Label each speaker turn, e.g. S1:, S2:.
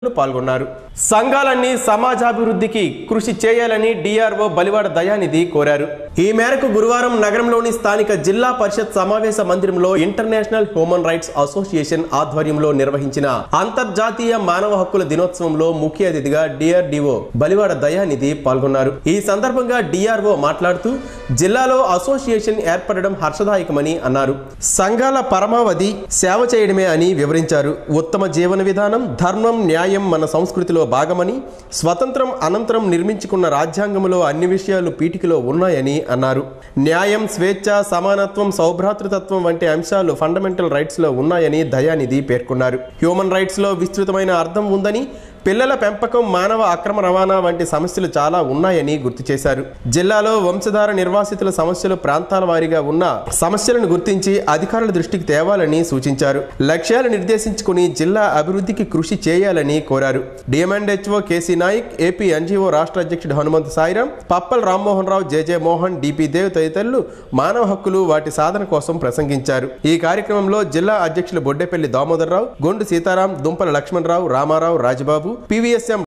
S1: పాల్గొన్నారు సంఘాలన్నీ సమాజాభివృద్ధికి కృషి చేయాలని డిఆర్ఓ బలివాడ దయానిధి కోరారు ఈ మేరకు గురువారం నగరంలోని స్థానిక జిల్లా పరిషత్ సమావేశ మందిరంలో ఇంటర్నేషనల్ హ్యూమన్ రైట్స్ అసోసియేషన్ ఆధ్వర్యంలో నిర్వహించిన అంతర్జాతీయ మానవ హక్కుల దినోత్సవంలో ముఖ్య అతిథిగా డిఆర్డిఓ బలివాడ దయానిధి పాల్గొన్నారు ఈ సందర్భంగా డిఆర్ఓ మాట్లాడుతూ జిల్లాలో అసోసియేషన్ ఏర్పడడం హర్షదాయకమని అన్నారు సంఘాల పరమావధి సేవ చేయడమే అని వివరించారు ఉత్తమ జీవన విధానం ధర్మం న్యాయం మన సంస్కృతిలో భాగమని స్వతంత్రం అనంతరం నిర్మించుకున్న రాజ్యాంగంలో అన్ని విషయాలు పీఠికలో ఉన్నాయని అన్నారు న్యాయం స్వేచ్ఛ సమానత్వం సౌభ్రాతృతత్వం వంటి అంశాలు ఫండమెంటల్ రైట్స్ లో ఉన్నాయని దయానిధి పేర్కొన్నారు హ్యూమన్ రైట్స్ లో విస్తృతమైన అర్థం ఉందని పిల్లల పెంపకం మానవ అక్రమ రవాణా వంటి సమస్యలు చాలా ఉన్నాయని గుర్తు చేశారు జిల్లాలో వంశధార నిర్వాసితుల సమస్యలు ప్రాంతాల వారీగా ఉన్న సమస్యలను గుర్తించి అధికారుల దృష్టికి తేవాలని సూచించారు లక్ష్యాలు నిర్దేశించుకుని జిల్లా అభివృద్ధికి కృషి చేయాలని కోరారు DMHO K C Nayak AP NGO రాష్ట్ర అధ్యక్షుడు హనుమంత్ సాయిరాం పప్పల్ రామ్మోహన్ రావు జేజే మోహన్ డిపి దేవ్ తదితరులు మానవ హక్కులు వాటి సాధన కోసం ప్రసంగించారు ఈ కార్యక్రమంలో జిల్లా అధ్యక్షులు బొడ్డెపల్లి దామోదర్రావు గొండు సీతారాం దుంపల లక్ష్మణరావు రామారావు రాజబాబు పివిఎస్ఎం